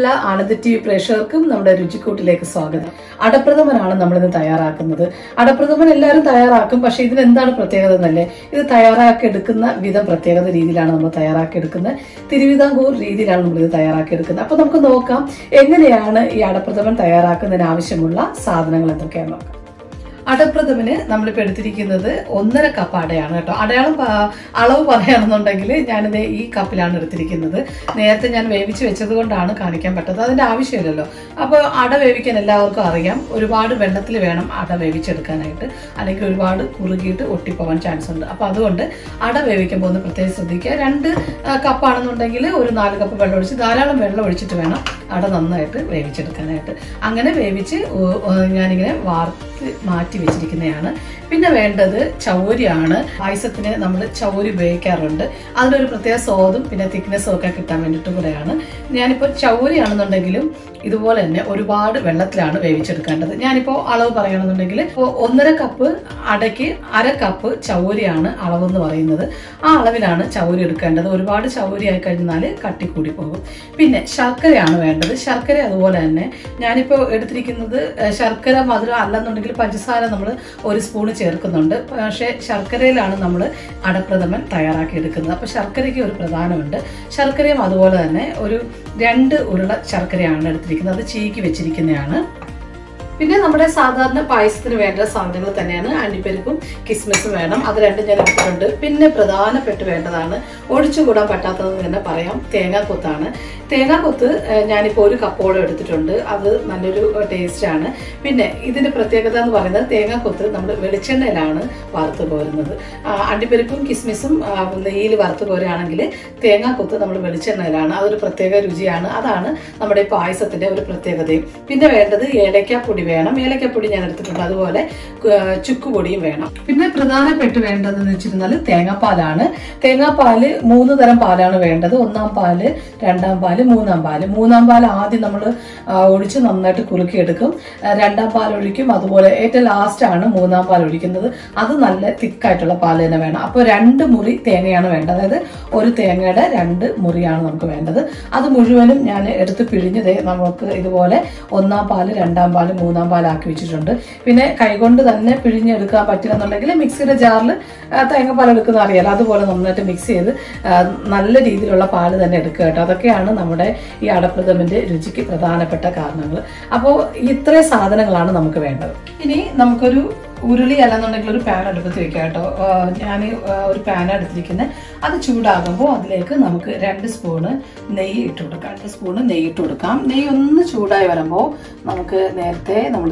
എല്ലാ ആനന്ദ T V പ്രേക്ഷകർക്കും നമ്മുടെ രുചിക്കൂട്ടിലേക്ക് സ്വാഗതം അടപ്രഥമനാണ് നമ്മളിന്ന് തയ്യാറാക്കുന്നത് അടപ്രഥമൻ എല്ലാവരും തയ്യാറാക്കും പക്ഷെ ഇതിന് എന്താണ് പ്രത്യേകത എന്നല്ലേ ഇത് തയ്യാറാക്കി എടുക്കുന്ന വിധം പ്രത്യേകത രീതിയിലാണ് നമ്മൾ തയ്യാറാക്കി എടുക്കുന്നത് തിരുവിതാംകൂർ രീതിയിലാണ് നമ്മൾ ഇത് തയ്യാറാക്കി എടുക്കുന്നത് അപ്പൊ നമുക്ക് നോക്കാം എങ്ങനെയാണ് ഈ അടപ്രഥമൻ തയ്യാറാക്കുന്നതിന് ആവശ്യമുള്ള സാധനങ്ങൾ എന്തൊക്കെയാണെന്ന് നോക്കാം അടപ്രഥമന് നമ്മളിപ്പോൾ എടുത്തിരിക്കുന്നത് ഒന്നര കപ്പ് അടയാണ് കേട്ടോ അടയാളം പ- അളവ് പറയുകയാണെന്നുണ്ടെങ്കിൽ ഞാനിത് ഈ കപ്പിലാണ് എടുത്തിരിക്കുന്നത് നേരത്തെ ഞാൻ വേവിച്ച് വെച്ചത് കൊണ്ടാണ് കാണിക്കാൻ പറ്റത് അതിൻ്റെ ആവശ്യമില്ലല്ലോ അപ്പോൾ അട വേവിക്കാൻ എല്ലാവർക്കും അറിയാം ഒരുപാട് വെള്ളത്തിൽ വേണം അട വേവിച്ചെടുക്കാനായിട്ട് അല്ലെങ്കിൽ ഒരുപാട് കുറുകിയിട്ട് ഒട്ടിപ്പോകാൻ ചാൻസ് ഉണ്ട് അപ്പോൾ അതുകൊണ്ട് അട വേവിക്കുമ്പോൾ ഒന്ന് പ്രത്യേകം ശ്രദ്ധിക്കുക രണ്ട് ആ, കപ്പാണെന്നുണ്ടെങ്കിൽ ഒരു നാല് കപ്പ് വെള്ളം ഒഴിച്ച് ധാരാളം വെള്ളം ഒഴിച്ചിട്ട് വേണം അട നന്നായിട്ട് വേവിച്ചെടുക്കാനായിട്ട് അങ്ങനെ വേവിച്ച് ഉ- ഉ- ഞാനിങ്ങനെ വാർത്ത് മാറ്റി വെച്ചിരിക്കുന്നതാണ് പിന്നെ വേണ്ടത് ചൗരിയാണ് പായസത്തിന് നമ്മൾ ചൗരി ഉപയോഗിക്കാറുണ്ട് അതിനൊരു പ്രത്യേക സ്വാദും പിന്നെ തിക്നെസ്സും ഒക്കെ കിട്ടാൻ വേണ്ടിയിട്ട് കൂടെയാണ് ഞാനിപ്പോൾ ചൗരിയാണെന്നുണ്ടെങ്കിലും ഇതുപോലെ തന്നെ ഒരുപാട് വെള്ളത്തിലാണ് വേവിച്ചെടുക്കേണ്ടത് ഞാനിപ്പോൾ അളവ് പറയുകയാണെന്നുണ്ടെങ്കിൽ ഇപ്പോൾ ഒന്നര കപ്പ് അടയ്ക്ക് അര കപ്പ് ചൗരിയാണ് അളവെന്ന് പറയുന്നത് ആ അളവിലാണ് ചൗരി എടുക്കേണ്ടത് ഒരുപാട് ചൗരി ആയി കഴിഞ്ഞാൽ കട്ടി കൂടി പോകും പിന്നെ ശർക്കരയാണ് വേണ്ടത് ശർക്കര അതുപോലെ തന്നെ ഞാനിപ്പോൾ എടുത്തിരിക്കുന്നത് ഏഹ്, ശർക്കര മധുരം അല്ലെന്നുണ്ടെങ്കിൽ പഞ്ചസാര നമ്മൾ ഒരു സ്പൂണ് ചേർക്കുന്നുണ്ട് പക്ഷേ ശർക്കരയിലാണ് നമ്മൾ അടപ്രഥമൻ തയ്യാറാക്കി എടുക്കുന്നത് അപ്പോൾ ശർക്കരയ്ക്ക് ഒരു പ്രധാനമുണ്ട് ശർക്കരയും അതുപോലെ തന്നെ ഒരു രണ്ട് ഉരുള ശർക്കരയാണ് എടുത്തിരിക്കുന്നത് അത് ചീക്കി വെച്ചിരിക്കുന്നതാണ് പിന്നെ നമ്മുടെ സാധാരണ പായസത്തിന് വേണ്ട സാധനങ്ങൾ തന്നെയാണ് അണ്ടിപ്പരിപ്പും കിസ്മിസും വേണം അത് രണ്ടും ഞാൻ എടുത്തിട്ടുണ്ട് പിന്നെ പ്രധാനപ്പെട്ട് വേണ്ടതാണ് ഒഴിച്ചുകൂടാൻ പറ്റാത്തത് തന്നെ പറയാം തേങ്ങാക്കൊത്താണ് തേങ്ങാക്കൊത്ത് ഏഹ്, ഞാനിപ്പോൾ ഒരു കപ്പോളം എടുത്തിട്ടുണ്ട് അത് നല്ലൊരു ടേസ്റ്റ് ആണ് പിന്നെ ഇതിന്റെ പ്രത്യേകത എന്ന് പറയുന്നത് തേങ്ങാക്കൊത്ത് നമ്മൾ വെളിച്ചെണ്ണയിലാണ് വറുത്ത് കോരുന്നത് ആ, അണ്ടിപ്പരിപ്പും കിസ്മിസും ആ, നെയ്യിൽ വറുത്ത് കോരുകയാണെങ്കിൽ തേങ്ങാക്കൊത്ത് നമ്മൾ വെളിച്ചെണ്ണയിലാണ് അതൊരു പ്രത്യേക രുചിയാണ് അതാണ് നമ്മുടെ ഈ പായസത്തിന്റെ ഒരു പ്രത്യേകതയും പിന്നെ വേണ്ടത് ഏലക്കാപ്പൊടി വേണം ഏലക്കാപ്പൊടി ഞാൻ എടുത്തിട്ടുണ്ട് അതുപോലെ ആ, ചുക്കുപൊടിയും വേണം പിന്നെ പ്രധാനപ്പെട്ട് വേണ്ടതെന്ന് വെച്ചിരുന്നാൽ തേങ്ങാപ്പാലാണ് തേങ്ങാപ്പാല് മൂന്ന് തരം പാലാണ് വേണ്ടത് ഒന്നാം പാല് രണ്ടാം പാല് മൂന്നാം പാല് മൂന്നാം പാൽ ആദ്യം നമ്മൾ ഒഴിച്ച് നന്നായിട്ട് കുറുക്കിയെടുക്കും ആ, രണ്ടാം പാൽ ഒഴിക്കും അതുപോലെ ഏറ്റവും ലാസ്റ്റ് ആണ് മൂന്നാം പാൽ ഒഴിക്കുന്നത് അത് നല്ല തിക്കായിട്ടുള്ള പാല് തന്നെ വേണം അപ്പോൾ രണ്ട് മുറി തേങ്ങയാണ് വേണ്ടത് അതായത് ഒരു തേങ്ങയുടെ രണ്ട് മുറിയാണ് നമുക്ക് വേണ്ടത് അത് മുഴുവനും ഞാൻ എടുത്ത് പിഴിഞ്ഞ് ദേ നമുക്ക് ഇതുപോലെ ഒന്നാം പാല് രണ്ടാം പാല് മൂന്നാം പാലാക്കി വെച്ചിട്ടുണ്ട് പിന്നെ കൈകൊണ്ട് തന്നെ പിഴിഞ്ഞെടുക്കാൻ പറ്റില്ലെന്നുണ്ടെങ്കിൽ മിക്സിയുടെ ജാറിൽ തേങ്ങാപ്പാൽ എടുക്കുന്ന അറിയാലോ അതുപോലെ നന്നായിട്ട് മിക്സ് ചെയ്ത് ആ, നല്ല രീതിയിലുള്ള പാല് തന്നെ എടുക്കുക കേട്ടോ അതൊക്കെയാണ് നമ്മുടെ ഈ അടപ്രഥമന്റെ രുചിക്ക് പ്രധാനപ്പെട്ട കാരണങ്ങൾ അപ്പോൾ ഇത്രയും സാധനങ്ങളാണ് നമുക്ക് വേണ്ടത് ഇനി നമുക്കൊരു ഉരുളി അല്ലെന്നുണ്ടെങ്കിൽ ഒരു പാൻ അടുപ്പത്ത് വെക്കാം കേട്ടോ ഞാൻ ഒരു പാൻ എടുത്തിരിക്കുന്നത് അത് ചൂടാകുമ്പോൾ അതിലേക്ക് നമുക്ക് രണ്ട് സ്പൂണ് നെയ്യ് ഇട്ട് കൊടുക്കാം രണ്ട് സ്പൂണ് നെയ്യ് ഇട്ട് കൊടുക്കാം നെയ്യ് ഒന്ന് ചൂടായി വരുമ്പോൾ നമുക്ക് നേരത്തെ നമ്മൾ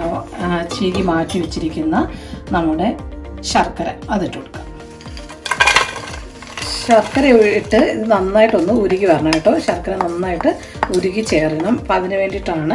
ചീകി മാറ്റി വെച്ചിരിക്കുന്ന നമ്മുടെ ശർക്കര അതിട്ട് കൊടുക്കാം ശർക്കര ഇട്ട് ഇത് നന്നായിട്ടൊന്ന് ഉരുകി വരണം കേട്ടോ ശർക്കര നന്നായിട്ട് ഉരുകി ചേരണം അപ്പം അതിന് വേണ്ടിയിട്ടാണ്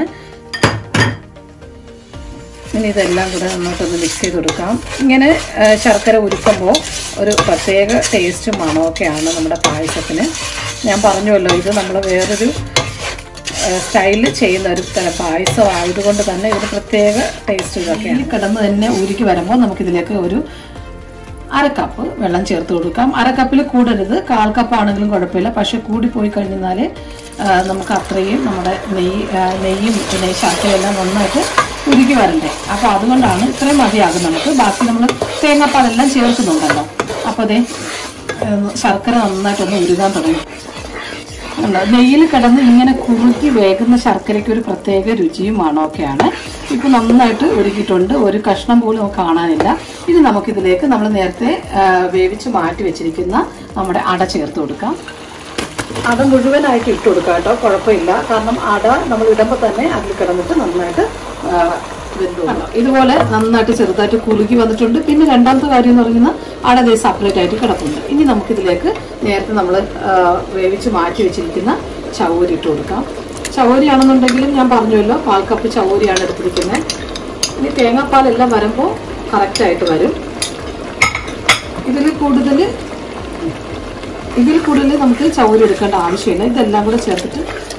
ഇനി ഇതെല്ലാം കൂടെ നന്നായിട്ടൊന്ന് മിക്സ് ചെയ്ത് കൊടുക്കാം ഇങ്ങനെ ആ, ശർക്കര ഉരുക്കുമ്പോൾ ഒരു പ്രത്യേക ടേസ്റ്റും മണമൊക്കെയാണ് നമ്മുടെ പായസത്തിന് ഞാൻ പറഞ്ഞുവല്ലോ ഇത് നമ്മൾ വേറൊരു സ്റ്റൈലിൽ ചെയ്യുന്ന ഒരു തരം പായസം ആയതുകൊണ്ട് തന്നെ ഇതിന് പ്രത്യേക ടേസ്റ്റ് ഇതൊക്കെയാണ് കിടന്ന് തന്നെ ഉരുക്കി വരുമ്പോൾ നമുക്കിതിലേക്ക് ഒരു അര കപ്പ് വെള്ളം ചേർത്ത് കൊടുക്കാം അര കപ്പിൽ കൂടരുത് കാൽ കപ്പ് ആണെങ്കിലും കുഴപ്പമില്ല പക്ഷെ കൂടി പോയി കഴിഞ്ഞാൽ നമുക്ക് അത്രയും നമ്മുടെ നെയ്യ് ആ, നെയ്യും പിന്നെ ശർക്കരയും എല്ലാം നന്നായിട്ട് ഉരുക്കി വരണ്ടേ അപ്പോൾ അതുകൊണ്ടാണ് ഇത്രയും മതിയാകും നമുക്ക് ബാക്കി നമ്മൾ തേങ്ങാപ്പാലെല്ലാം ചേർക്കുന്നുണ്ടല്ലോ അപ്പോൾ അതെ ശർക്കര നന്നായിട്ടൊന്ന് ഉരുകാൻ തുടങ്ങി ഉണ്ട്. നെയ്യിൽ കിടന്ന് ഇങ്ങനെ കുറുക്കി വേകുന്ന ശർക്കരയ്ക്ക് ഒരു പ്രത്യേക രുചിയും മണമൊക്കെയാണ് ഇപ്പൊ നന്നായിട്ട് ഒരുക്കിയിട്ടുണ്ട് ഒരു കഷ്ണം പോലും നമുക്ക് കാണാനില്ല ഇനി നമുക്കിതിലേക്ക് നമ്മൾ നേരത്തെ ആ, വേവിച്ച് മാറ്റി വെച്ചിരിക്കുന്ന നമ്മുടെ അട ചേർത്ത് കൊടുക്കാം അട മുഴുവനായിട്ട് ഇട്ട് കൊടുക്കാം കേട്ടോ കുഴപ്പമില്ല കാരണം അട നമ്മൾ ഇടുമ്പോൾ തന്നെ അതിൽ കിടന്നിട്ട് നന്നായിട്ട് ആ, വെന്ത് വന്നു. ഇതുപോലെ നന്നായിട്ട് ചെറുതായിട്ട് കുറുകി വന്നിട്ടുണ്ട് പിന്നെ രണ്ടാമത്തെ കാര്യം എന്ന് പറയുന്നത് അട ദേ സെപ്പറേറ്റ് ആയിട്ട് കിടപ്പുണ്ട് ഇനി നമുക്കിതിലേക്ക് നേരത്തെ നമ്മൾ വേവിച്ച് മാറ്റി വെച്ചിരിക്കുന്ന ചവരി ഇട്ട് കൊടുക്കാം ചവരി ആണെന്നുണ്ടെങ്കിലും ഞാൻ പറഞ്ഞുവല്ലോ കാൽ കപ്പ് ചവരിയാണ് എടുത്തിരിക്കുന്നത് ഇനി തേങ്ങാപ്പാലെല്ലാം വരുമ്പോൾ കറക്റ്റായിട്ട് വരും ഇതിൽ കൂടുതൽ ഇതിൽ കൂടുതൽ നമുക്ക് ചവരി എടുക്കേണ്ട ആവശ്യമില്ല ഇതെല്ലാം കൂടെ ചേർത്തിട്ട്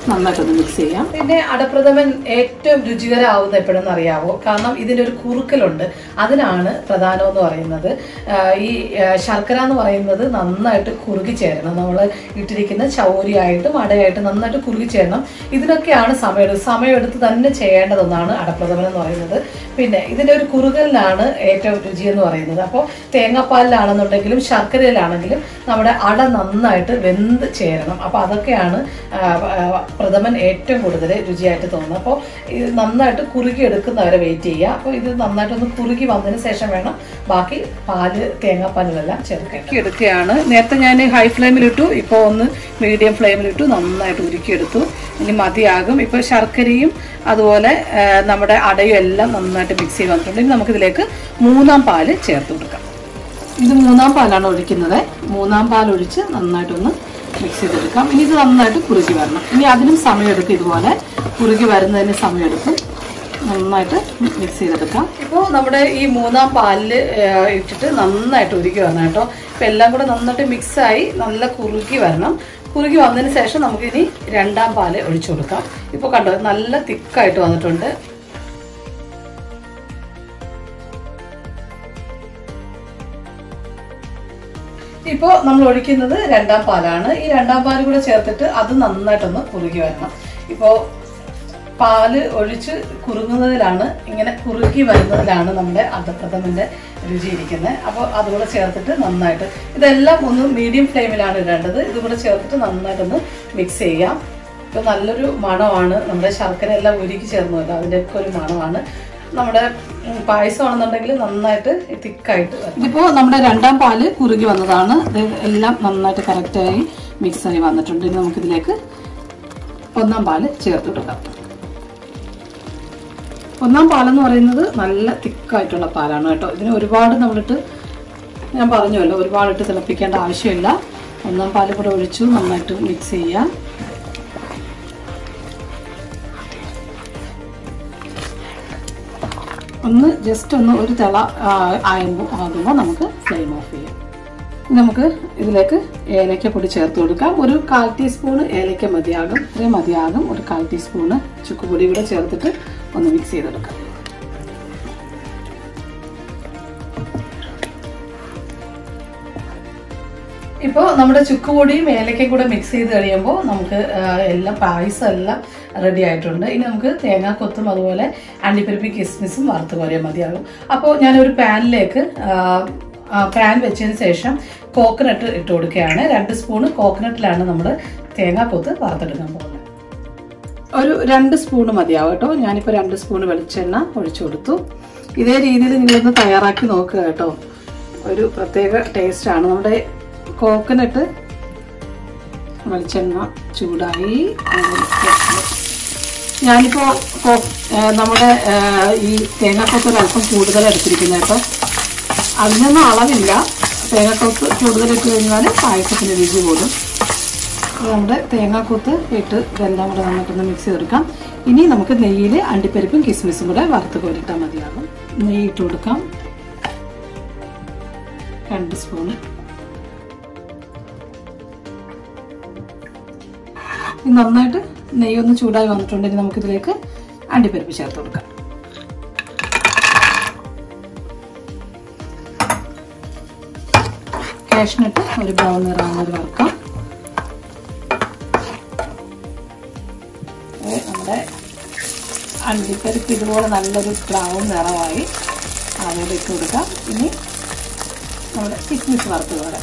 നന്നായിട്ടൊന്ന് മിക്സ് ചെയ്യാം പിന്നെ അടപ്രഥമൻ ഏറ്റവും രുചികരമാവുന്ന എപ്പോഴെന്ന് അറിയാവോ കാരണം ഇതിൻ്റെ ഒരു കുറുക്കലുണ്ട് അതിനാണ് പ്രധാനം എന്ന് പറയുന്നത് ആ, ഈ ആ, ശർക്കര എന്ന് പറയുന്നത് നന്നായിട്ട് കുറുകി ചേരണം നമ്മൾ ഇട്ടിരിക്കുന്ന ചൗരിയായിട്ടും അടയായിട്ടും നന്നായിട്ട് കുറുകി ചേരണം ഇതിനൊക്കെയാണ് സമയമെടുത്ത് സമയമെടുത്ത് തന്നെ ചെയ്യേണ്ടതെന്നാണ് അടപ്രഥമൻ എന്ന് പറയുന്നത് പിന്നെ ഇതിൻ്റെ ഒരു കുറുകലിനാണ് ഏറ്റവും രുചി എന്ന് പറയുന്നത് അപ്പോൾ തേങ്ങാപ്പാലിലാണെന്നുണ്ടെങ്കിലും ശർക്കരയിലാണെങ്കിലും നമ്മുടെ അട നന്നായിട്ട് വെന്ത് ചേരണം അപ്പോൾ അതൊക്കെയാണ് ആ, ആ, പ്രഥമൻ ഏറ്റവും കൂടുതൽ രുചിയായിട്ട് തോന്നുന്നത് അപ്പോൾ ഇത് നന്നായിട്ട് കുറുകി എടുക്കുന്നവരെ വെയിറ്റ് ചെയ്യുക അപ്പോൾ ഇത് നന്നായിട്ടൊന്ന് കുറുകി വന്നതിന് ശേഷം വേണം ബാക്കി പാല് തേങ്ങാപ്പാലിലെല്ലാം ചേർക്കാൻ എടുക്കുകയാണ് നേരത്തെ ഞാൻ ഹൈ ഫ്ലെയിമിലിട്ടു ഇപ്പോൾ ഒന്ന് മീഡിയം ഫ്ലെയിമിലിട്ടു നന്നായിട്ട് ഉരുക്കിയെടുത്തു ഇനി മതിയാകും ഇപ്പോൾ ശർക്കരയും അതുപോലെ ആ, നമ്മുടെ അടയും എല്ലാം നന്നായിട്ട് മിക്സ് ചെയ്ത് വന്നിട്ടുണ്ട് ഇനി നമുക്കിതിലേക്ക് മൂന്നാം പാല് ചേർത്ത് കൊടുക്കാം ഇത് മൂന്നാം പാലാണ് ഒഴിക്കുന്നത് മൂന്നാം പാൽ ഒഴിച്ച് നന്നായിട്ടൊന്ന് മിക്സ് ചെയ്തെടുക്കാം ഇനി ഇത് നന്നായിട്ട് കുറുകി വരണം ഇനി അതിനും സമയമെടുക്കും ഇതുപോലെ കുറുകി വരുന്നതിന് സമയമെടുക്കും നന്നായിട്ട് മിക്സ് ചെയ്തെടുക്കാം ഇപ്പോൾ നമ്മുടെ ഈ മൂന്നാം പാലിൽ ഇട്ടിട്ട് നന്നായിട്ട് ഉരുക്കി വരണം കേട്ടോ ഇപ്പം എല്ലാം കൂടെ നന്നായിട്ട് മിക്സായി നല്ല കുറുകി വരണം കുറുകി വന്നതിന് ശേഷം നമുക്കിനി രണ്ടാം പാല് ഒഴിച്ചു കൊടുക്കാം ഇപ്പോൾ കണ്ടോ നല്ല തിക്കായിട്ട് വന്നിട്ടുണ്ട് ഇപ്പോൾ നമ്മൾ ഒഴിക്കുന്നത് രണ്ടാം പാലാണ് ഈ രണ്ടാം പാല് കൂടെ ചേർത്തിട്ട് അത് നന്നായിട്ടൊന്ന് കുറുകി വരണം ഇപ്പോൾ പാല് ഒഴിച്ച് കുറുകുന്നതിലാണ് ഇങ്ങനെ കുറുകി വരുന്നതിലാണ് നമ്മുടെ അധപ്രഥമൻ്റെ രുചി ഇരിക്കുന്നത് അപ്പോൾ അതുകൂടെ ചേർത്തിട്ട് നന്നായിട്ട് ഇതെല്ലാം ഒന്ന് മീഡിയം ഫ്ലെയിമിലാണ് ഇടേണ്ടത് ഇതുകൂടെ ചേർത്തിട്ട് നന്നായിട്ടൊന്ന് മിക്സ് ചെയ്യാം ഇപ്പോൾ നല്ലൊരു മണമാണ് നമ്മുടെ ശർക്കര എല്ലാം ഉരുക്കി ചേർന്നല്ലോ അതിൻ്റെയൊക്കെ ഒരു മണമാണ് നമ്മുടെ ഉം, പായസമാണെന്നുണ്ടെങ്കിൽ നന്നായിട്ട് തിക്കായിട്ട് ഇതിപ്പോൾ നമ്മുടെ രണ്ടാം പാല് കുറുകി വന്നതാണ് ഇത് എല്ലാം നന്നായിട്ട് കറക്റ്റായി മിക്സായി വന്നിട്ടുണ്ട് ഇനി നമുക്കിതിലേക്ക് ഒന്നാം പാല് ചേർത്ത് കൊടുക്കാം ഒന്നാം പാലെന്ന് പറയുന്നത് നല്ല തിക്കായിട്ടുള്ള പാലാണ് കേട്ടോ ഇതിന് ഒരുപാട് നമ്മളിട്ട് ഞാൻ പറഞ്ഞല്ലോ ഒരുപാടിട്ട് തിളപ്പിക്കേണ്ട ആവശ്യമില്ല ഒന്നാം പാല് കൂടെ ഒഴിച്ചു നന്നായിട്ട് മിക്സ് ചെയ്യാം ഒന്ന് ജസ്റ്റ് ഒന്ന് ഒരു തിള ആകുമ്പോൾ ആകുമ്പോൾ നമുക്ക് ഫ്ലെയിം ഓഫ് ചെയ്യാം ഇനി നമുക്ക് ഇതിലേക്ക് ഏലക്ക പൊടി ചേർത്ത് കൊടുക്കാം ഒരു കാൽ ടീസ്പൂൺ ഏലക്ക മതിയാകും ഇത്രയും മതിയാകും ഒരു കാൽ ടീസ്പൂണ് ചുക്കുപൊടി കൂടെ ചേർത്തിട്ട് ഒന്ന് മിക്സ് ചെയ്തെടുക്കാം ഇപ്പോൾ നമ്മുടെ ചുക്കുപൊടിയും ഏലക്കയും കൂടെ മിക്സ് ചെയ്ത് കഴിയുമ്പോൾ നമുക്ക് ആ, എല്ലാം പായസം എല്ലാം റെഡി ആയിട്ടുണ്ട് ഇനി നമുക്ക് തേങ്ങാക്കൊത്തും അതുപോലെ അണ്ടിപ്പരിപ്പ് കിസ്മിസും വറുത്ത് കോരിയാൽ മതിയാകും അപ്പോൾ ഞാനൊരു പാനിലേക്ക് പാൻ വെച്ചതിന് ശേഷം കോക്കനട്ട് ഇട്ട് കൊടുക്കുകയാണ് രണ്ട് സ്പൂണ് കോക്കനട്ടിലാണ് നമ്മൾ തേങ്ങാക്കൊത്ത് വറുത്തെടുക്കാൻ പോകുന്നത് ഒരു രണ്ട് സ്പൂണ് മതിയാവും കേട്ടോ ഞാനിപ്പോൾ രണ്ട് സ്പൂണ് വെളിച്ചെണ്ണ ഒഴിച്ചു കൊടുത്തു ഇതേ രീതിയിൽ നിങ്ങളൊന്ന് തയ്യാറാക്കി നോക്കുക കേട്ടോ ഒരു പ്രത്യേക ടേസ്റ്റാണ് നമ്മുടെ കോക്കനട്ട് വെളിച്ചെണ്ണ ചൂടായി അതിലേക്ക് ഞാനിപ്പോൾ കോ- ഏ, നമ്മുടെ ഏ, ഈ തേങ്ങാക്കൊത്ത് ഒരു അല്പം കൂടുതൽ എടുത്തിരിക്കുന്നത് കേട്ടോ അതിനൊന്നും അളവില്ല തേങ്ങാക്കൊത്ത് കൂടുതൽ ഇട്ട് കഴിഞ്ഞാൽ പായസത്തിന് രുചി കൂടും അപ്പോൾ നമ്മുടെ തേങ്ങാക്കൊത്ത് ഇട്ട് ഇതെല്ലാം കൂടെ നന്നായിട്ടൊന്ന് മിക്സ് ചെയ്തെടുക്കാം ഇനി നമുക്ക് നെയ്യിൽ അണ്ടിപ്പരിപ്പും കിസ്മിസും കൂടെ വറുത്ത് കോരിട്ടാൽ മതിയാകും നെയ്യ് ഇട്ട് കൊടുക്കാം രണ്ട് സ്പൂണ് ഇത് നന്നായിട്ട് നെയ്യ് ഒന്ന് ചൂടായി വന്നിട്ടുണ്ടെങ്കിൽ നമുക്കിതിലേക്ക് അണ്ടിപ്പരിപ്പ് ചേർത്ത് കൊടുക്കാം കാഷ്നട്ട് ഒരു ബ്രൗൺ നിറാണ് ഒരു വറുക്കാം ഇത് നമ്മുടെ അണ്ടിപ്പരിപ്പ് ഇതുപോലെ നല്ലൊരു ബ്രൗൺ നിറമായി അതിലേക്ക് ഇട്ട് കൊടുക്കാം ഇനി നമ്മുടെ കിസ്മിസ് വറുത്ത് പോലെ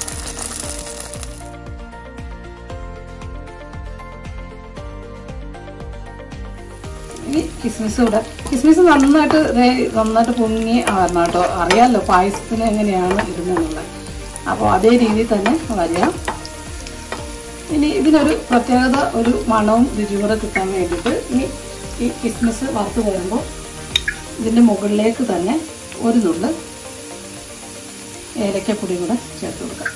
ഈ കിസ്മിസ് കൂടെ കിസ്മിസ് നന്നായിട്ട് ദേ നന്നായിട്ട് പൊങ്ങി വരണം കേട്ടോ അറിയാമല്ലോ പായസത്തിന് എങ്ങനെയാണ് ഇടുന്നതെന്നുള്ളത് അപ്പോൾ അതേ രീതിയിൽ തന്നെ വരിക ഇനി ഇതിനൊരു പ്രത്യേകത ഒരു മണവും രുചിയും കൂടെ കിട്ടാൻ വേണ്ടിയിട്ട് ഈ ഈ കിസ്മിസ് വറുത്ത് വരുമ്പോൾ ഇതിൻ്റെ മുകളിലേക്ക് തന്നെ ഒരു നുള്ള് ഏലക്കപ്പൊടി കൂടെ ചേർത്ത് കൊടുക്കാം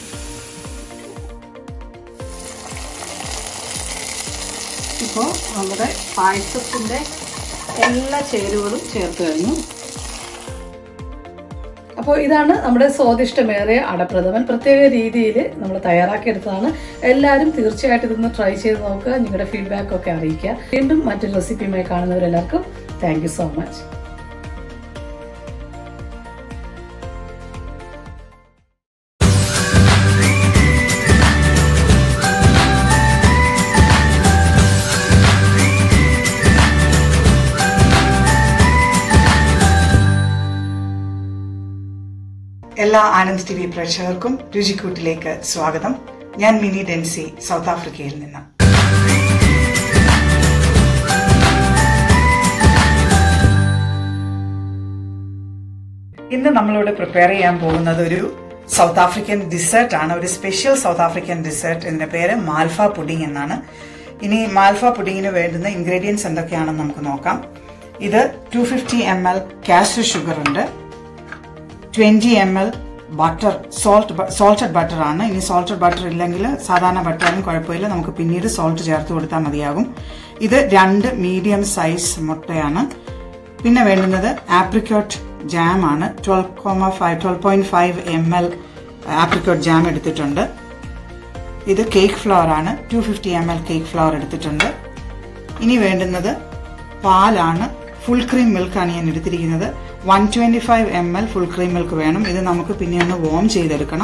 ഇപ്പോൾ നമ്മുടെ പായസത്തിൻ്റെ എല്ലാ ചേരുവകളും ചേർത്ത് കഴിഞ്ഞു അപ്പോൾ ഇതാണ് നമ്മുടെ സ്വാദിഷ്ടമേറിയ അടപ്രഥമൻ പ്രത്യേക രീതിയിൽ നമ്മൾ തയ്യാറാക്കിയെടുത്തതാണ് എല്ലാവരും തീർച്ചയായിട്ടും ഇതൊന്ന് ട്രൈ ചെയ്ത് നോക്കുക നിങ്ങളുടെ ഫീഡ്ബാക്ക് ഒക്കെ അറിയിക്കുക വീണ്ടും മറ്റൊരു റെസിപ്പിയുമായി കാണുന്നവരെല്ലാവർക്കും താങ്ക് യു സോ മച്ച് എല്ലാ ആനന്ദ് ടി വി പ്രേക്ഷകർക്കും രുചിക്കൂട്ടിലേക്ക് സ്വാഗതം ഞാൻ മിനി ഡെൻസി സൗത്ത് ആഫ്രിക്കയിൽ നിന്ന് ഇന്ന് നമ്മളിവിടെ പ്രിപ്പയർ ചെയ്യാൻ പോകുന്നത് ഒരു സൗത്ത് ആഫ്രിക്കൻ ഡിസേർട്ട് ആണ് ഒരു സ്പെഷ്യൽ സൗത്ത് ആഫ്രിക്കൻ ഡിസേർട്ട് ഇതിന്റെ പേര് മാൽഫ പുഡിംഗ് എന്നാണ് ഇനി മാൽഫ പുഡിങ്ങിന് വേണ്ടുന്ന ഇൻഗ്രീഡിയൻസ് എന്തൊക്കെയാണെന്ന് നമുക്ക് നോക്കാം ഇത് two fifty M L cashew sugar ഉണ്ട് twenty M L butter salt salted butter ആണ് ഇനി സോൾട്ടഡ് ബട്ടർ ഇല്ലെങ്കിൽ സാധാരണ ബട്ടറിനും കുഴപ്പമില്ല നമുക്ക് പിന്നീട് സോൾട്ട് ചേർത്ത് കൊടുത്താൽ മതിയാകും ഇത് രണ്ട് മീഡിയം സൈസ് മുട്ടയാണ് പിന്നെ വേണ്ടുന്നത് ആപ്രിക്കോട്ട് ജാം ആണ് twelve comma five twelve point five M L apricot jam എടുത്തിട്ടുണ്ട് ഇത് കേക്ക് ഫ്ലവർ ആണ് two fifty M L cake flour എടുത്തിട്ടുണ്ട് ഇനി വേണ്ടുന്നത് പാലാണ് ഫുൾ ക്രീം മിൽക്കാണ് ഞാൻ എടുത്തിരിക്കുന്നത് one twenty five M L full cream milk വേണം ഇത് നമുക്ക് പിന്നെ ഒന്ന് വോം ചെയ്തെടുക്കണം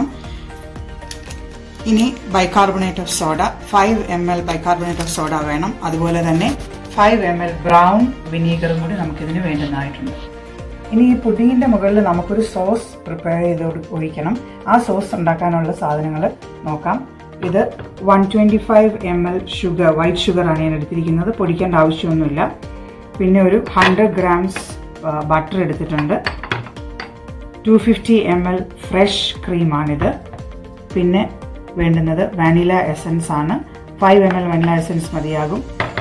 ഇനി bicarbonate of soda five M L bicarbonate of soda വേണം അതുപോലെ തന്നെ ഫൈവ് എം എൽ ബ്രൗൺ വിനീഗറും കൂടി നമുക്കിതിന് വേണ്ടുന്നതായിട്ടുണ്ട് ഇനി ഈ പുഡിങ്ങിന്റെ മുകളിൽ നമുക്കൊരു സോസ് പ്രിപ്പയർ ചെയ്ത് ഒഴിക്കണം ആ സോസ് ഉണ്ടാക്കാനുള്ള സാധനങ്ങൾ നോക്കാം ഇത് one twenty five M L sugar white sugar ആണ് ഞാൻ എടുത്തിരിക്കുന്നത് പൊടിക്കേണ്ട ആവശ്യമൊന്നുമില്ല പിന്നെ ഒരു ഹൺഡ്രഡ് ഗ്രാംസ് ബട്ടർ എടുത്തിട്ടുണ്ട് two fifty M L fresh ക്രീമാണിത് പിന്നെ വേണ്ടുന്നത് വാനില എസൻസ് ആണ് five M L vanilla essence മതിയാകും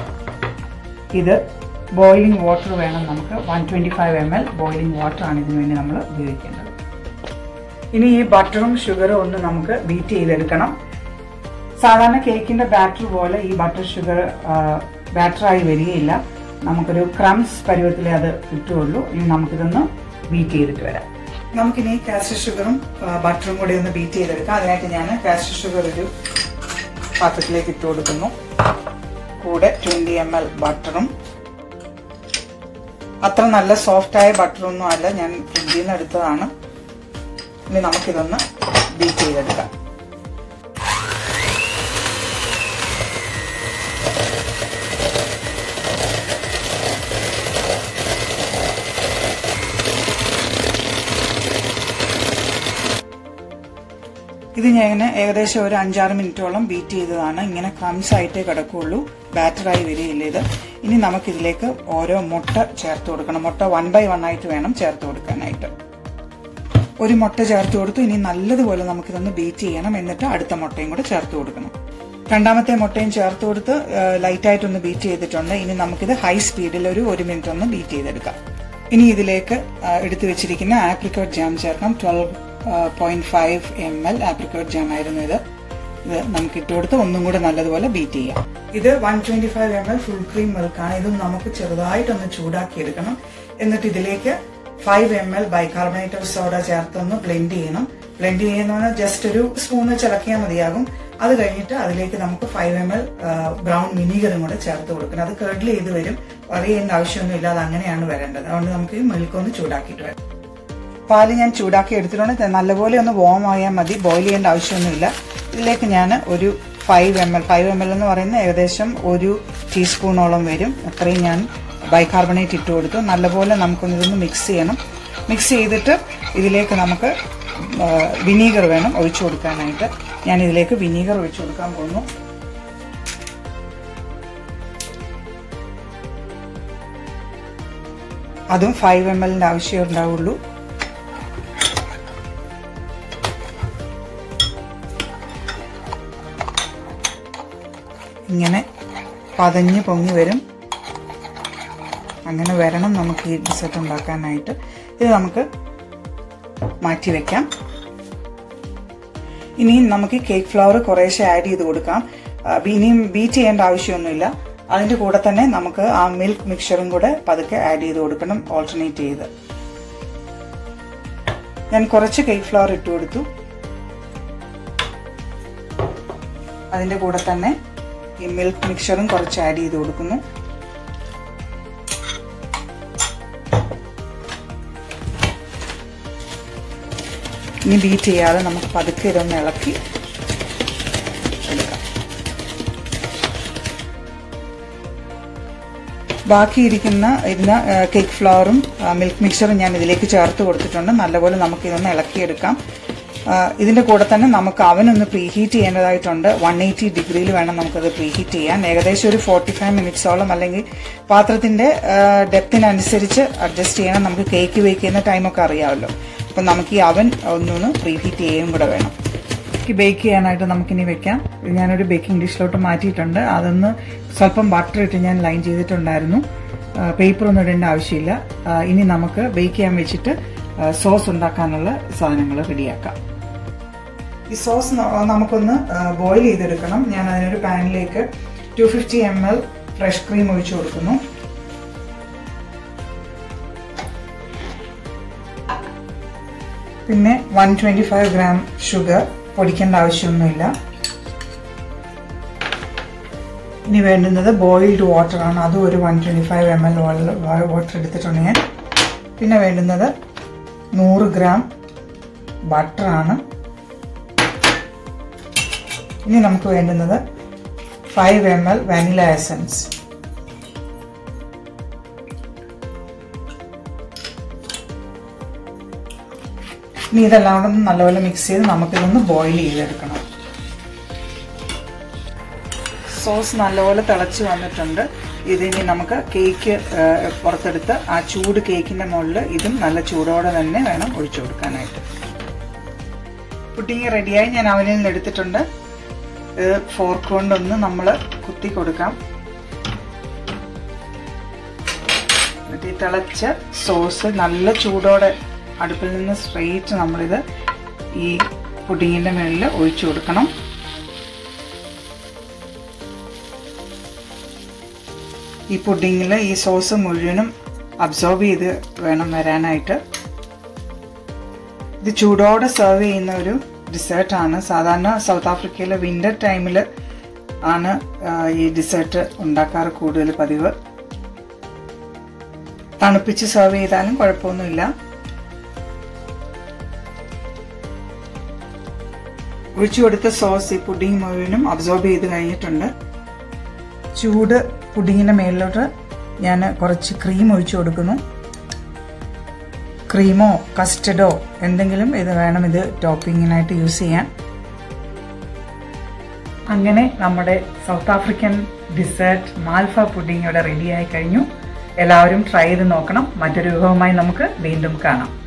ഇത് ബോയിലിംഗ് വാട്ടർ വേണം നമുക്ക് one twenty five M L boiling water ആണ് ഇതിനു വേണ്ടി നമ്മൾ ഉപയോഗിക്കേണ്ടത് ഇനി ഈ ബട്ടറും ഷുഗറും ഒന്ന് നമുക്ക് ബീറ്റ് ചെയ്തെടുക്കണം സാധാരണ കേക്കിന്റെ ബാറ്റർ പോലെ ഈ ബട്ടർ ഷുഗർ ബാറ്ററായി വരികയില്ല നമുക്കൊരു ക്രംസ് പരുവത്തിലേ അത് കിട്ടുകയുള്ളൂ ഇനി നമുക്കിതൊന്ന് ബീറ്റ് ചെയ്തിട്ട് വരാം നമുക്കിനി കാസ്റ്റർ ഷുഗറും ബട്ടറും കൂടി ഒന്ന് ബീറ്റ് ചെയ്തെടുക്കാം അതിനായിട്ട് ഞാൻ കാസ്റ്റർ ഷുഗർ ഒരു പാത്രത്തിലേക്ക് ഇട്ട് കൊടുക്കുന്നു കൂടെ ട്വന്റി എം എൽ ബട്ടറും അത്ര നല്ല സോഫ്റ്റായ ബട്ടറൊന്നും അല്ല ഞാൻ ഫ്രിഡ്ജിൽ നിന്ന് എടുത്തതാണ് ഇനി നമുക്കിതൊന്ന് ബീറ്റ് ചെയ്തെടുക്കാം ഇത് ഞാൻ ഏകദേശം ഒരു അഞ്ചാറ് മിനിറ്റോളം ബീറ്റ് ചെയ്തതാണ് ഇങ്ങനെ ക്രംസ് ആയിട്ടേ കിടക്കുകയുള്ളൂ ബാറ്ററായി വരികയില്ല ഇത് ഇനി നമുക്കിതിലേക്ക് ഓരോ മുട്ട ചേർത്ത് കൊടുക്കണം മുട്ട വൺ ബൈ വൺ ആയിട്ട് വേണം ചേർത്ത് കൊടുക്കാനായിട്ട് ഒരു മുട്ട ചേർത്ത് കൊടുത്തു ഇനി നല്ലതുപോലെ നമുക്കിതൊന്ന് ബീറ്റ് ചെയ്യണം എന്നിട്ട് അടുത്ത മുട്ടയും കൂടെ ചേർത്ത് കൊടുക്കണം രണ്ടാമത്തെ മുട്ടയും ചേർത്ത് കൊടുത്ത് ലൈറ്റായിട്ടൊന്ന് ബീറ്റ് ചെയ്തിട്ടുണ്ട് ഇനി നമുക്കിത് ഹൈ സ്പീഡിൽ ഒരു ഒരു മിനിറ്റ് ഒന്ന് ബീറ്റ് ചെയ്തെടുക്കാം ഇനി ഇതിലേക്ക് എടുത്തു വെച്ചിരിക്കുന്ന ആപ്രിക്കോട്ട് ജാം ചേർക്കാം twelve point five M L apricot jam ആയിരുന്നു ഇത് ഇത് നമുക്ക് ഇട്ട് കൊടുത്ത് ഒന്നും കൂടെ നല്ലതുപോലെ ബീറ്റ് ചെയ്യാം ഇത് one twenty five M L full cream മിൽക്കാണ് ഇത് നമുക്ക് ചെറുതായിട്ടൊന്ന് ചൂടാക്കി എടുക്കണം എന്നിട്ട് ഇതിലേക്ക് five M L bicarbonate of soda ചേർത്തൊന്ന് ബ്ലെൻഡ് ചെയ്യണം ബ്ലെൻഡ് ചെയ്യുന്ന ജസ്റ്റ് ഒരു സ്പൂൺ വെച്ച് ഇളക്കിയാൽ മതിയാകും അത് കഴിഞ്ഞിട്ട് അതിലേക്ക് നമുക്ക് ഫൈവ് എം എൽ ബ്രൗൺ വിനീഗറും കൂടെ ചേർത്ത് കൊടുക്കണം അത് കേർഡിൽ ചെയ്ത് വരും വറി ചെയ്യേണ്ട ആവശ്യമൊന്നുമില്ല അത് അങ്ങനെയാണ് വരേണ്ടത് അതുകൊണ്ട് നമുക്ക് ഈ മിൽക്ക് ഒന്ന് ചൂടാക്കിയിട്ട് വരാം പാല് ഞാൻ ചൂടാക്കി എടുത്തിട്ടുണ്ട് നല്ലപോലെ ഒന്ന് വോം ആയാൽ മതി ബോയിൽ ചെയ്യേണ്ട ആവശ്യമൊന്നുമില്ല ഇതിലേക്ക് ഞാൻ ഒരു five M L five M L എന്ന് പറയുന്നത് ഏകദേശം ഒരു ടീസ്പൂണോളം വരും അത്രയും ഞാൻ ബൈകാർബണേറ്റ് ഇട്ട് കൊടുത്തു നല്ലപോലെ നമുക്കൊന്ന് ഇതൊന്ന് മിക്സ് ചെയ്യണം മിക്സ് ചെയ്തിട്ട് ഇതിലേക്ക് നമുക്ക് വിനീഗർ വേണം ഒഴിച്ചു കൊടുക്കാനായിട്ട് ഞാൻ ഇതിലേക്ക് വിനീഗർ ഒഴിച്ചു കൊടുക്കാൻ പോകുന്നു അതും ഫൈവ് എം എല്ലിൻ്റെ ആവശ്യമേ ഉണ്ടാവുള്ളൂ ഇങ്ങനെ പതഞ്ഞ് പൊങ്ങി വരും അങ്ങനെ വരണം നമുക്ക് ഈ ഡിസേർട്ട് ഉണ്ടാക്കാനായിട്ട് ഇത് നമുക്ക് മാറ്റി വെക്കാം ഇനിയും നമുക്ക് കേക്ക് ഫ്ലവർ കുറേശ്ശെ ആഡ് ചെയ്ത് കൊടുക്കാം ഇനിയും ബീറ്റ് ചെയ്യേണ്ട ആവശ്യമൊന്നുമില്ല അതിൻ്റെ കൂടെ തന്നെ നമുക്ക് ആ മിൽക്ക് മിക്സറും കൂടെ പതുക്കെ ആഡ് ചെയ്ത് കൊടുക്കണം ഓൾട്ടർനേറ്റ് ചെയ്ത് ഞാൻ കുറച്ച് കേക്ക് ഫ്ലവർ ഇട്ട് കൊടുത്തു അതിൻ്റെ കൂടെ തന്നെ ഈ മിൽക്ക് മിക്സറും കുറച്ച് ആഡ് ചെയ്ത് കൊടുക്കുന്നു ഇനി ബീറ്റ് ചെയ്യാതെ നമുക്ക് പതുക്കെ ഇതൊന്ന് ഇളക്കി എടുക്കാം ബാക്കിയിരിക്കുന്ന ഇരുന്ന കേക്ക് ഫ്ലവറും മിൽക്ക് മിക്സറും ഞാൻ ഇതിലേക്ക് ചേർത്ത് കൊടുത്തിട്ടുണ്ട് നല്ലപോലെ നമുക്ക് ഇതൊന്ന് ഇളക്കിയെടുക്കാം ഇതിൻ്റെ കൂടെ തന്നെ നമുക്ക് അവനൊന്ന് പ്രീഹീറ്റ് ചെയ്യേണ്ടതായിട്ടുണ്ട് വൺ എയ്റ്റി ഡിഗ്രിയിൽ വേണം നമുക്കത് പ്രീഹീറ്റ് ചെയ്യാൻ ഏകദേശം ഒരു ഫോർട്ടി ഫൈവ് മിനിറ്റ്സോളം അല്ലെങ്കിൽ പാത്രത്തിൻ്റെ ഡെപ്തിനനുസരിച്ച് അഡ്ജസ്റ്റ് ചെയ്യണം നമുക്ക് കേക്ക് ബേക്ക് ചെയ്യുന്ന ടൈമൊക്കെ അറിയാമല്ലോ അപ്പം നമുക്ക് ഈ അവൻ ഒന്നൊന്ന് പ്രീഹീറ്റ് ചെയ്യുകയും കൂടെ വേണം ബേക്ക് ചെയ്യാനായിട്ട് നമുക്കിനി വെക്കാം ഞാനൊരു ബേക്കിംഗ് ഡിഷിലോട്ട് മാറ്റിയിട്ടുണ്ട് അതൊന്ന് സ്വല്പം ബട്ടർ ഇട്ട് ഞാൻ ലൈൻ ചെയ്തിട്ടുണ്ടായിരുന്നു പേപ്പർ ഒന്നും ഇടേണ്ട ആവശ്യമില്ല ഇനി നമുക്ക് ബേക്ക് ചെയ്യാൻ വെച്ചിട്ട് സോസ് ഉണ്ടാക്കാനുള്ള സാധനങ്ങൾ റെഡിയാക്കാം ഈ സോസ് നമുക്കൊന്ന് ബോയിൽ ചെയ്തെടുക്കണം ഞാൻ അതിനൊരു പാനിലേക്ക് two fifty M L fresh cream ഒഴിച്ചു കൊടുക്കുന്നു പിന്നെ one twenty five gram sugar പൊടിക്കേണ്ട ആവശ്യമൊന്നുമില്ല ഇനി വേണ്ടുന്നത് ബോയിൽഡ് വാട്ടർ ആണ് അതും ഒരു one twenty five M L water എടുത്തിട്ടുണ്ട് ഞാൻ പിന്നെ വേണ്ടുന്നത് നൂറ് ഗ്രാം ബട്ടറാണ് ഇനി നമുക്ക് വേണ്ടുന്നത് five M L vanilla essence ഇനി ഇതെല്ലാം കൂടെ നല്ലപോലെ മിക്സ് ചെയ്ത് നമുക്കിതൊന്ന് ബോയിൽ ചെയ്തെടുക്കണം സോസ് നല്ലപോലെ തിളച്ച് വന്നിട്ടുണ്ട് ഇതിനി നമുക്ക് കേക്ക് പുറത്തെടുത്ത് ആ ചൂട് കേക്കിൻ്റെ മുകളിൽ ഇതും നല്ല ചൂടോടെ തന്നെ വേണം ഒഴിച്ചു കൊടുക്കാനായിട്ട് പുഡിങ് റെഡിയായി ഞാൻ അവനിൽ നിന്ന് എടുത്തിട്ടുണ്ട് ഇത് ഫോർക്ക് കൊണ്ടൊന്ന് നമ്മൾ കുത്തി കൊടുക്കാം എന്നിട്ട് ഈ തിളച്ച സോസ് നല്ല ചൂടോടെ അടുപ്പിൽ നിന്ന് സ്ട്രെയിറ്റ് നമ്മളിത് ഈ പുഡിങ്ങിൻ്റെ മുകളിൽ ഒഴിച്ചു കൊടുക്കണം ഈ പുഡിങ്ങിൽ ഈ സോസ് മുഴുവനും അബ്സോർബ് ചെയ്ത് വേണം വരാനായിട്ട് ഇത് ചൂടോടെ സെർവ് ചെയ്യുന്ന ഒരു ഡിസേർട്ടാണ് സാധാരണ സൗത്ത് ആഫ്രിക്കയിലെ വിൻ്റർ ടൈമിൽ ആണ് ഈ ഡിസേർട്ട് ഉണ്ടാക്കാറ് കൂടുതൽ പതിവ് തണുപ്പിച്ച് സെർവ് ചെയ്താലും കുഴപ്പമൊന്നുമില്ല ഒഴിച്ചു കൊടുത്ത സോസ് ഈ പുഡിങ് മുഴുവനും അബ്സോർബ് ചെയ്ത് കഴിഞ്ഞിട്ടുണ്ട് ചൂട് പുഡിങ്ങിൻ്റെ മേലിലോട്ട് ഞാൻ കുറച്ച് ക്രീം ഒഴിച്ചു കൊടുക്കുന്നു ക്രീമോ കസ്റ്റഡോ എന്തെങ്കിലും ഇത് വേണം ഇത് ടോപ്പിങ്ങിനായിട്ട് യൂസ് ചെയ്യാൻ അങ്ങനെ നമ്മുടെ South African dessert Malva pudding ഇവിടെ റെഡിയായി കഴിഞ്ഞു എല്ലാവരും ട്രൈ ചെയ്ത് നോക്കണം മറ്റൊരു വിഭവമായി നമുക്ക് വീണ്ടും കാണാം